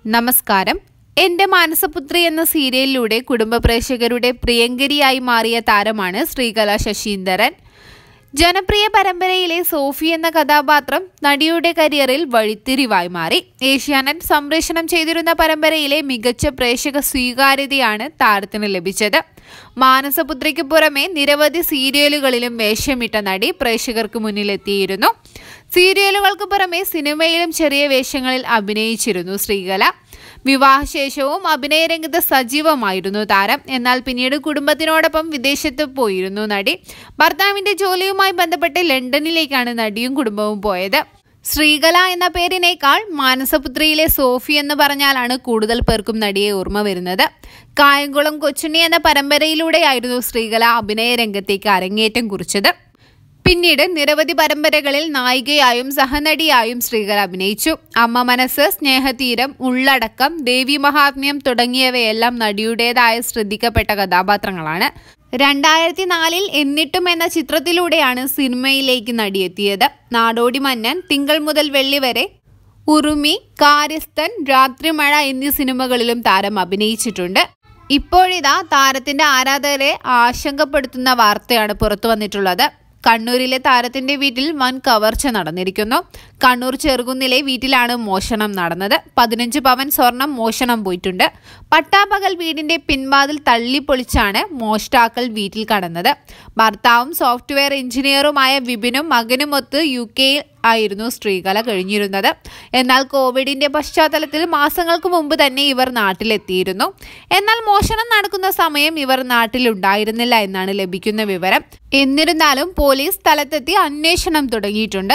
നമസ്കാരം എന്റെ മാനസപുത്രി എന്ന സീരിയലിലൂടെ കുടുംബ പ്രേക്ഷകരുടെ പ്രിയങ്കരിയായി മാറിയ താരമാണ് ശ്രീകല ശശീന്ദ്രൻ ജനപ്രിയ പരമ്പരയിലെ സോഫി എന്ന കഥാപാത്രം നടിയുടെ കരിയറിൽ വഴിത്തിരിവായി മാറി ഏഷ്യാനെറ്റ് സംപ്രേഷണം ചെയ്തിരുന്ന പരമ്പരയിലെ മികച്ച പ്രേക്ഷക സ്വീകാര്യതയാണ് താരത്തിന് ലഭിച്ചത് മാനസപുത്രിക്ക് പുറമെ നിരവധി സീരിയലുകളിലും വേഷമിട്ട നടി പ്രേക്ഷകർക്ക് മുന്നിലെത്തിയിരുന്നു സീരിയലുകൾക്ക് പുറമെ സിനിമയിലും ചെറിയ വേഷങ്ങളിൽ അഭിനയിച്ചിരുന്നു ശ്രീകല വിവാഹശേഷവും അഭിനയരംഗത്ത് സജീവമായിരുന്നു താരം എന്നാൽ പിന്നീട് കുടുംബത്തിനോടൊപ്പം വിദേശത്ത് പോയിരുന്നു നടി ഭർത്താവിന്റെ ജോലിയുമായി ബന്ധപ്പെട്ട് ലണ്ടനിലേക്കാണ് നടിയും കുടുംബവും പോയത് ശ്രീകല എന്ന പേരിനേക്കാൾ മാനസപുത്രിയിലെ സോഫി എന്ന് പറഞ്ഞാലാണ് കൂടുതൽ പേർക്കും നടിയെ ഓർമ്മ വരുന്നത് കായംകുളം കൊച്ചുണ്ണി എന്ന പരമ്പരയിലൂടെയായിരുന്നു ശ്രീകല അഭിനയ രംഗത്തേക്ക് അരങ്ങേറ്റം കുറിച്ചത് പിന്നീട് നിരവധി പരമ്പരകളിൽ നായികയായും സഹനടിയായും ശ്രീകല അഭിനയിച്ചു അമ്മ മനസ്സ് സ്നേഹതീരം ഉള്ളടക്കം ദേവി മഹാത്മ്യം തുടങ്ങിയവയെല്ലാം നടിയുടേതായ ശ്രദ്ധിക്കപ്പെട്ട കഥാപാത്രങ്ങളാണ് രണ്ടായിരത്തി നാലിൽ എന്നിട്ടും എന്ന ചിത്രത്തിലൂടെയാണ് സിനിമയിലേക്ക് നടിയെത്തിയത് നാടോടി മന്നൻ തിങ്കൾ മുതൽ വെള്ളി വരെ ഉറുമി കാര്യസ്ഥൻ രാത്രിമഴ എന്നീ സിനിമകളിലും താരം അഭിനയിച്ചിട്ടുണ്ട് ഇപ്പോഴിതാ താരത്തിന്റെ ആരാധകരെ ആശങ്കപ്പെടുത്തുന്ന വാർത്തയാണ് പുറത്തു വന്നിട്ടുള്ളത് കണ്ണൂരിലെ താരത്തിന്റെ വീട്ടിൽ വൻ കവർച്ച നടന്നിരിക്കുന്നു കണ്ണൂർ ചെറുകുന്നിലെ വീട്ടിലാണ് മോഷണം നടന്നത് പതിനഞ്ച് പവൻ സ്വർണം മോഷണം പോയിട്ടുണ്ട് പട്ടാപ്പകൽ വീടിന്റെ പിൻവാതിൽ തള്ളിപ്പൊളിച്ചാണ് മോഷ്ടാക്കൾ വീട്ടിൽ കടന്നത് ഭർത്താവും സോഫ്റ്റ്വെയർ എഞ്ചിനീയറുമായ വിപിനും മകനുമൊത്ത് യു കെയിൽ ആയിരുന്നു സ്ത്രീകല കഴിഞ്ഞിരുന്നത് എന്നാൽ കോവിഡിന്റെ പശ്ചാത്തലത്തിൽ മാസങ്ങൾക്ക് മുമ്പ് തന്നെ ഇവർ നാട്ടിലെത്തിയിരുന്നു എന്നാൽ മോഷണം നടക്കുന്ന സമയം ഇവർ നാട്ടിലുണ്ടായിരുന്നില്ല എന്നാണ് ലഭിക്കുന്ന വിവരം എന്നിരുന്നാലും പോലീസ് സ്ഥലത്തെത്തി അന്വേഷണം തുടങ്ങിയിട്ടുണ്ട്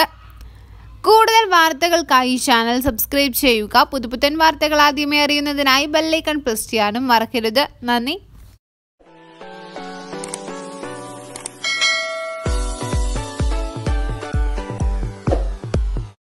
കൂടുതൽ വാർത്തകൾക്കായി ചാനൽ സബ്സ്ക്രൈബ് ചെയ്യുക പുതുപുത്തൻ വാർത്തകൾ ആദ്യമേ അറിയുന്നതിനായി ബെല്ലൈക്കൺ പ്രസ് ചെയ്യാനും മറക്കരുത് നന്ദി